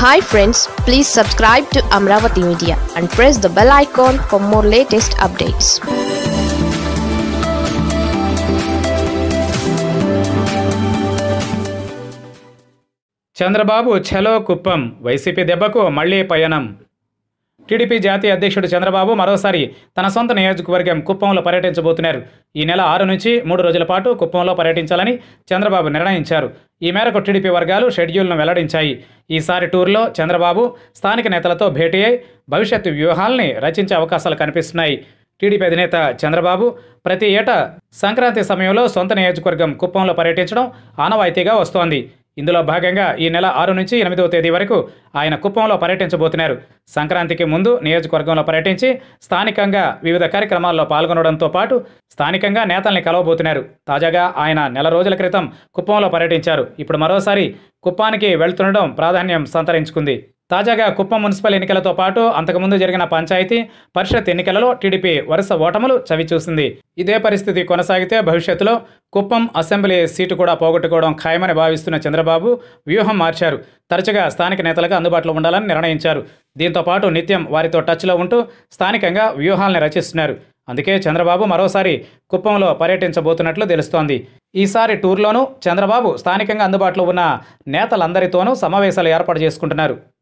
hi friends please subscribe to Amaravati media and press the bell icon for more latest updates Chandrababu ఛలో కుప్పం వైసీపీ దెబ్బకు మళ్లీ పయనం TDP జాతీయ అధ్యక్షుడు చంద్రబాబు మరోసారి తన సొంత నియోజకవర్గం కుప్పంలో పర్యటించబోతున్నారు ఈ నెల ఆరు నుంచి మూడు రోజుల పాటు కుప్పంలో పర్యటించాలని చంద్రబాబు నిర్ణయించారు ఈ మేరకు టీడీపీ వర్గాలు షెడ్యూల్ను వెల్లడించాయి ఈసారి టూర్లో చంద్రబాబు స్థానిక నేతలతో భేటీ అయి భవిష్యత్తు వ్యూహాల్ని రచించే అవకాశాలు కనిపిస్తున్నాయి టీడీపీ అధినేత చంద్రబాబు ప్రతి ఏటా సంక్రాంతి సమయంలో సొంత నియోజకవర్గం కుప్పంలో పర్యటించడం ఆనవాయితీగా వస్తోంది ఇందులో భాగంగా ఈ నెల ఆరు నుంచి ఎనిమిదవ తేదీ వరకు ఆయన కుప్పంలో పర్యటించబోతున్నారు సంక్రాంతికి ముందు నియోజకవర్గంలో పర్యటించి స్థానికంగా వివిధ కార్యక్రమాల్లో పాల్గొనడంతో పాటు స్థానికంగా నేతల్ని కలవబోతున్నారు తాజాగా ఆయన నెల రోజుల క్రితం కుప్పంలో పర్యటించారు ఇప్పుడు మరోసారి కుప్పానికి వెళ్తుండడం ప్రాధాన్యం సంతరించుకుంది తాజాగా కుప్పం మున్సిపల్ ఎన్నికలతో పాటు అంతకుముందు జరిగిన పంచాయతీ పరిషత్ ఎన్నికలలో టీడీపీ వరుస ఓటములు చవిచూసింది ఇదే పరిస్థితి కొనసాగితే భవిష్యత్తులో కుప్పం అసెంబ్లీ సీటు కూడా పోగొట్టుకోవడం ఖాయమని భావిస్తున్న చంద్రబాబు వ్యూహం మార్చారు తరచుగా స్థానిక నేతలకు అందుబాటులో ఉండాలని నిర్ణయించారు దీంతో పాటు నిత్యం వారితో టచ్లో ఉంటూ స్థానికంగా వ్యూహాల్ని రచిస్తున్నారు అందుకే చంద్రబాబు మరోసారి కుప్పంలో పర్యటించబోతున్నట్లు తెలుస్తోంది ఈసారి టూర్లోనూ చంద్రబాబు స్థానికంగా అందుబాటులో ఉన్న నేతలందరితోనూ సమావేశాలు ఏర్పాటు చేసుకుంటున్నారు